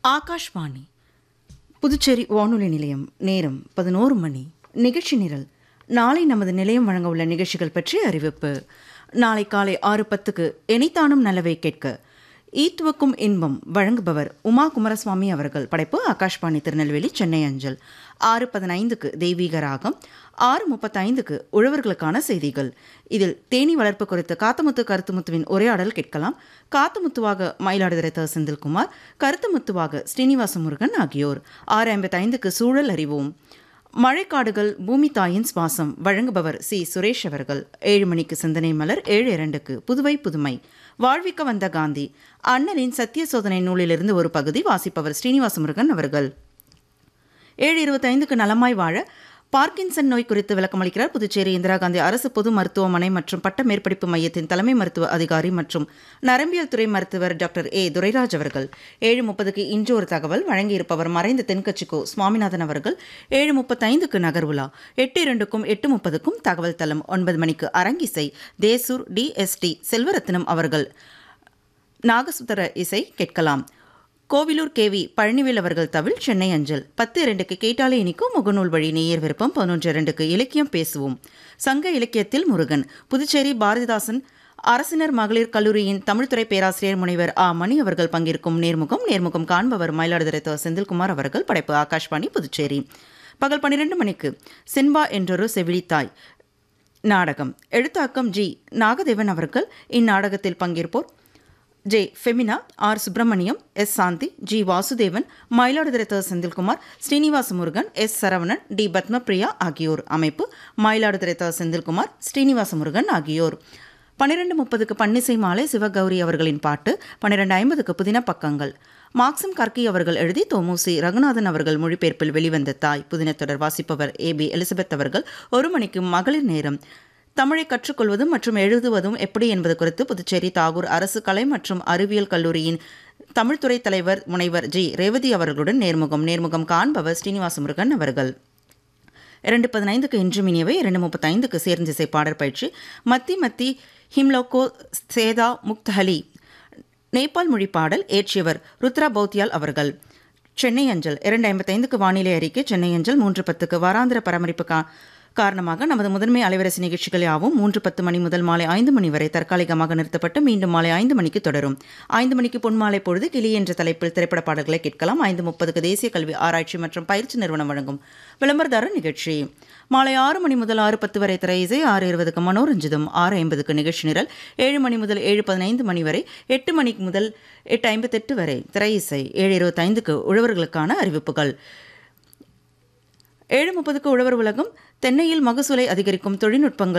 ஆகாஷ்வாணி புதுச்சேரி வானொலி நிலையம் நேரம் பதினோரு மணி நிகழ்ச்சி நிரல் நாளை நமது நிலையம் வழங்க உள்ள நிகழ்ச்சிகள் பற்றிய அறிவிப்பு நாளை காலை ஆறு பத்துக்கு எனிதானும் நல்லவை கேட்க ஈத்துவக்கும் இன்பம் வழங்குபவர் உமா குமாரசுவாமி அவர்கள் படைப்பு ஆகாஷ்வாணி திருநெல்வேலி சென்னை அஞ்சல் ஆறு பதினைந்துக்கு தெய்வீக ராகம் ஆறு முப்பத்தைந்துக்கு உழவர்களுக்கான செய்திகள் இதில் தேனி வளர்ப்பு குறித்து காத்தமுத்து கருத்துமுத்துவின் உரையாடல் கேட்கலாம் காத்தமுத்துவாக மயிலாடுதுறை த செந்தில்குமார் கருத்துமுத்துவாக ஸ்ரீனிவாச முருகன் ஆகியோர் ஆறு ஐம்பத்தைந்துக்கு சூழல் அறிவோம் மழைக்காடுகள் பூமி தாயின் சுவாசம் வழங்குபவர் சி சுரேஷ் அவர்கள் ஏழு மணிக்கு சிந்தனை மலர் ஏழு இரண்டுக்கு புதுவை புதுமை வாழ்விக்க வந்த காந்தி அண்ணலின் சத்திய சோதனை நூலிலிருந்து ஒரு பகுதி வாசிப்பவர் ஸ்ரீனிவாச முருகன் அவர்கள் ஏழு இருபத்தைந்துக்கு நலமாய் வாழ பார்க்கின்சன் நோய் குறித்து விளக்கமளிக்கிறார் புதுச்சேரி இந்திரா காந்தி அரசு பொது மருத்துவமனை மற்றும் பட்ட மேற்படிப்பு மையத்தின் தலைமை மருத்துவ அதிகாரி மற்றும் நரம்பியல் துறை மருத்துவர் டாக்டர் ஏ துரைராஜ் அவர்கள் ஏழு முப்பதுக்கு இன்று ஒரு தகவல் வழங்கியிருப்பவர் மறைந்த தென்கட்சிக்கோ சுவாமிநாதன் அவர்கள் ஏழு முப்பத்தைந்துக்கு நகர்வுலா எட்டு இரண்டுக்கும் எட்டு முப்பதுக்கும் தகவல் தளம் ஒன்பது மணிக்கு அரங்கிசை தேசூர் டிஎஸ்டி செல்வரத்னம் அவர்கள் நாகசுந்தர இசை கேட்கலாம் கோவிலூர் கேவி பழனிவேல் அவர்கள் தவில் சென்னை அஞ்சல் பத்து இரண்டுக்கு கேட்டாலே இனிக்கும் முகநூல் வழி நேயர் விருப்பம் பதினொன்று இரண்டுக்கு இலக்கியம் பேசுவோம் சங்க இலக்கியத்தில் முருகன் புதுச்சேரி பாரதிதாசன் அரசினர் மகளிர் கல்லூரியின் தமிழ்துறை பேராசிரியர் முனைவர் ஆ மணி அவர்கள் பங்கேற்கும் நேர்முகம் நேர்முகம் காண்பவர் மயிலாடுதுறை த செந்தில்குமார் அவர்கள் படைப்பு ஆகாஷ்வாணி புதுச்சேரி பகல் பன்னிரண்டு மணிக்கு சின்பா என்றொரு செவிலித்தாய் நாடகம் எழுத்தாக்கம் ஜி நாகதேவன் அவர்கள் இந்நாடகத்தில் பங்கேற்போர் J Femina R Subramaniam S Shanthi G Vasudevan Mayiladuthurai த செந்தில்குமார் ஸ்ரீனிவாச முருகன் எஸ் சரவணன் டி பத்மபிரியா ஆகியோர் அமைப்பு மயிலாடுதுறை த செந்தில்குமார் ஸ்ரீனிவாச முருகன் ஆகியோர் பன்னிரெண்டு முப்பதுக்கு பன்னிசை மாலை சிவகௌரி அவர்களின் பாட்டு பன்னிரெண்டு ஐம்பதுக்கு புதின பக்கங்கள் மார்க்சம் கர்கி அவர்கள் எழுதி தோமுசி ரகுநாதன் அவர்கள் மொழிபெயர்ப்பில் வெளிவந்த தாய் புதினத்தொடர் வாசிப்பவர் ஏ பி எலிசபெத் அவர்கள் ஒரு மணிக்கு மகளிர் நேரம் தமிழை கற்றுக்கொள்வதும் மற்றும் எழுதுவதும் எப்படி என்பது குறித்து புதுச்சேரி தாகூர் அரசு கலை மற்றும் அறிவியல் கல்லூரியின் தமிழ்துறை தலைவர் முனைவர் ஜி ரேவதி அவர்களுடன் நேர்முகம் நேர்முகம் காண்பவர் ஸ்ரீனிவாச முருகன் அவர்கள் இரண்டு பதினைந்துக்கு இன்று மினியவை இரண்டு முப்பத்தைந்துக்கு சேர்ந்திசை பாடற் பயிற்சி மத்தி மத்தி ஹிம்லோகோ சேதா முக்தஹலி நேபாள் மொழி பாடல் ஏற்றியவர் ருத்ரா பௌத்தியால் அவர்கள் சென்னை அஞ்சல் இரண்டு ஐம்பத்தைந்துக்கு வானிலை அறிக்கை சென்னை அஞ்சல் மூன்று பத்துக்கு வாராந்திர பராமரிப்பு கா காரணமாக நமது முதன்மை அலைவரிசை நிகழ்ச்சிகள் யாவும் மூன்று பத்து மணி முதல் மாலை ஐந்து மணி வரை தற்காலிகமாக நிறுத்தப்பட்டு மீண்டும் மாலை ஐந்து மணிக்கு தொடரும் ஐந்து மணிக்கு பொன்மாலை பொழுது கிளி என்ற தலைப்பில் திரைப்பட பாடல்களை கேட்கலாம் ஐந்து முப்பதுக்கு தேசிய கல்வி ஆராய்ச்சி மற்றும் பயிற்சி நிறுவனம் வழங்கும் விளம்பரதார நிகழ்ச்சி மாலை ஆறு மணி முதல் ஆறு பத்து வரை திரை இசை ஆறு இருபதுக்கு மனோரஞ்சிதம் ஆறு ஐம்பதுக்கு நிகழ்ச்சி நிரல் ஏழு மணி முதல் ஏழு பதினைந்து மணி வரை எட்டு மணிக்கு முதல் எட்டு ஐம்பத்தெட்டு வரை திரை இசை ஏழு இருபத்தைந்துக்கு உழவர்களுக்கான அறிவிப்புகள் ஏழு முப்பதுக்கு உழவர் உலகம் தென்னையில் மகசூலை அதிகரிக்கும் தொழில்நுட்பங்கள்